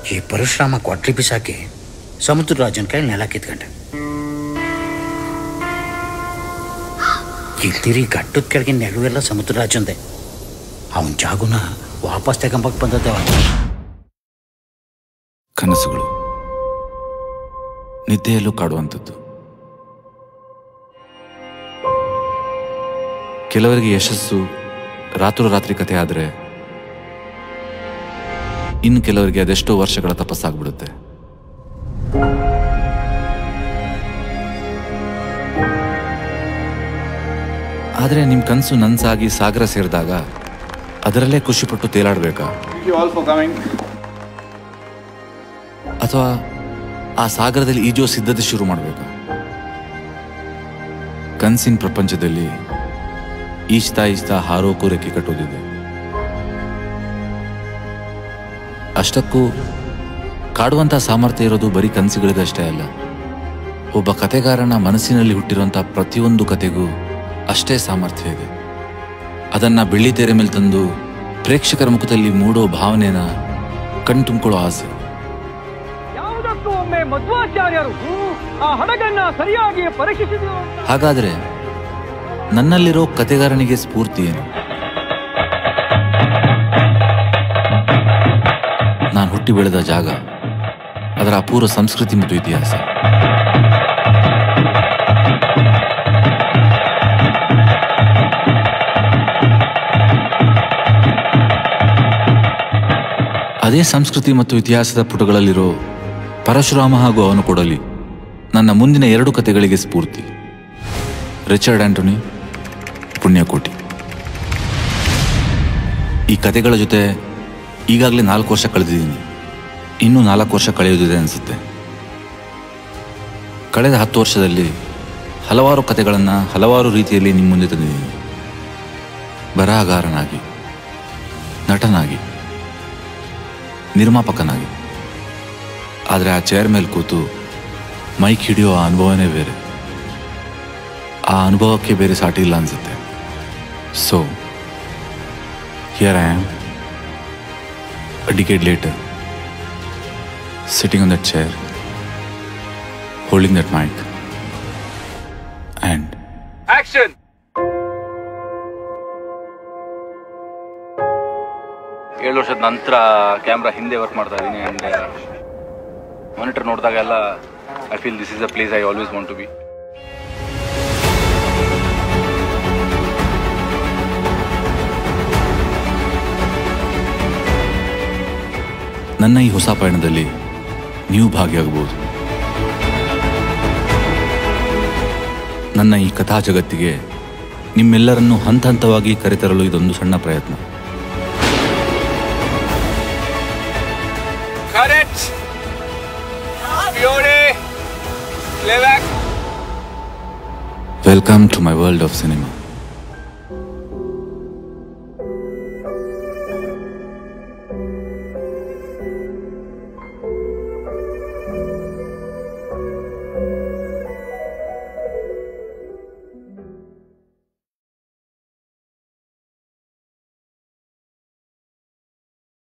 ಈ ಪರಶುರಾಮ ಕೊಟ್ಲಿ ಬಿಸಾಕಿ ಸಮುದ್ರ ರಾಜನ ಕೈ ನೆಲ ಕಿತ್ಕೊಂಡ ಇಲ್ದಿರಿ ಗಟ್ಟದ ಕೆಳಗೆ ನೆಲವೆಲ್ಲ ಸಮುದ್ರ ರಾಜಂದೆ ಅವನ ಜಾಗುನ ವಾಪಸ್ ತಗೊಂಬಕ್ ಬಂದದ್ದೆ ಅವನು ಕನಸುಗಳು ನಿದ್ದೆಯಲ್ಲೂ ಕಾಡುವಂಥದ್ದು ಕೆಲವರಿಗೆ ಯಶಸ್ಸು ರಾತ್ರೋರಾತ್ರಿ ಕಥೆ ಆದರೆ ಇನ್ನು ಕೆಲವರಿಗೆ ಅದೆಷ್ಟೋ ವರ್ಷಗಳ ತಪಸ್ಸಾಗ್ಬಿಡುತ್ತೆ ಆದರೆ ನಿಮ್ಮ ಕನಸು ನನ್ಸಾಗಿ ಸಾಗರ ಸೇರಿದಾಗ ಅದರಲ್ಲೇ ಖುಷಿಪಟ್ಟು ತೇಲಾಡಬೇಕಾ Thank you all for coming. ಅಥವಾ ಆ ಸಾಗರದಲ್ಲಿ ಈಜೋ ಸಿದ್ಧತೆ ಶುರು ಮಾಡಬೇಕು ಕನ್ಸಿನ ಪ್ರಪಂಚದಲ್ಲಿ ಈಜ್ತಾ ಈಜ್ತಾ ಹಾರೋಕು ರೆಕ್ಕೆ ಕಟ್ಟೋದಿದೆ ಅಷ್ಟಕ್ಕೂ ಕಾಡುವಂಥ ಸಾಮರ್ಥ್ಯ ಇರೋದು ಬರೀ ಕನಸುಗಳಿಗಷ್ಟೇ ಅಲ್ಲ ಒಬ್ಬ ಕತೆಗಾರನ ಮನಸ್ಸಿನಲ್ಲಿ ಹುಟ್ಟಿರುವಂಥ ಪ್ರತಿಯೊಂದು ಕತೆಗೂ ಅಷ್ಟೇ ಸಾಮರ್ಥ್ಯ ಇದೆ ಅದನ್ನ ಬೆಳ್ಳಿ ತೆರೆ ಮೇಲೆ ತಂದು ಪ್ರೇಕ್ಷಕರ ಮುಖದಲ್ಲಿ ಮೂಡೋ ಭಾವನೆನ ಕಣ್ತುಂಬಿಕೊಳ್ಳೋ ಆಸೆ ಯಾವುದಕ್ಕೂ ಒಮ್ಮೆ ಮಧ್ವಾಚಾರ್ಯರು ಆ ಹಡಗನ್ನ ಸರಿಯಾಗಿ ಪರೀಕ್ಷಿಸಿದ್ರು ಅಂತ ಹಾಗಾದ್ರೆ ನನ್ನಲ್ಲಿರೋ ಕತೆಗಾರನಿಗೆ ಸ್ಫೂರ್ತಿ ಏನು ನಾನು ಹುಟ್ಟಿ ಬೆಳೆದ ಜಾಗ ಅದರ ಅಪೂರ್ವ ಸಂಸ್ಕೃತಿ ಮತ್ತು ಇತಿಹಾಸ ಅದೇ ಸಂಸ್ಕೃತಿ ಮತ್ತು ಇತಿಹಾಸದ ಪುಟಗಳಲ್ಲಿರೋ ಪರಶುರಾಮ ಹಾಗೂ ಅವನು ಕೊಡಲಿ ನನ್ನ ಮುಂದಿನ ಎರಡು ಕತೆಗಳಿಗೆ ಸ್ಫೂರ್ತಿ ರಿಚರ್ಡ್ ಆಂಟೋನಿ ಪುಣ್ಯಕೋಟಿ ಈ ಕತೆಗಳ ಜೊತೆ ಈಗಾಗಲೇ ನಾಲ್ಕು ವರ್ಷ ಕಳೆದಿದ್ದೀನಿ ಇನ್ನೂ ನಾಲ್ಕು ವರ್ಷ ಕಳೆಯೋದಿದೆ ಅನಿಸುತ್ತೆ ಕಳೆದ ಹತ್ತು ವರ್ಷದಲ್ಲಿ ಹಲವಾರು ಕತೆಗಳನ್ನು ಹಲವಾರು ರೀತಿಯಲ್ಲಿ ನಿಮ್ಮ ಮುಂದೆ ತಂದಿದ್ದೀನಿ ಬರಹಗಾರನಾಗಿ ನಟನಾಗಿ ನಿರ್ಮಾಪಕನಾಗಿ ಆದರೆ ಆ ಚೇರ್ ಮೇಲೆ ಕೂತು ಮೈಕ್ ಹಿಡಿಯೋ ಆ ಅನುಭವನೇ ಬೇರೆ ಆ ಅನುಭವಕ್ಕೆ ಬೇರೆ ಸಾಟಿ ಇಲ್ಲ ಅನ್ಸುತ್ತೆ so here I am a decade later sitting on that chair holding that mic and Action! ಏಳು ವರ್ಷದ ನಂತರ ಕ್ಯಾಮ್ರಾ ಹಿಂದೆ ವರ್ಕ್ ಮಾಡ್ತಾ ಇದ್ದೀನಿ ಆ್ಯಂಡ್ ಮಾನಿಟರ್ ನೋಡಿದಾಗೆಲ್ಲ I feel this is a place I always want to be ನನ್ನ ಈ ಹೊಸ ಪಯಣದಲ್ಲಿ ನೀವು ಭಾಗಿಯಾಗಬಹುದು ನನ್ನ ಈ ಕಥಾ ಜಗತ್ತಿಗೆ ನಿಮ್ಮೆಲ್ಲರನ್ನೂ ಹಂತ ಹಂತವಾಗಿ ಕರೆತರಲು ಇದೊಂದು ಸಣ್ಣ ಪ್ರಯತ್ನ Courage! Fury! Playback! Welcome to my world of cinema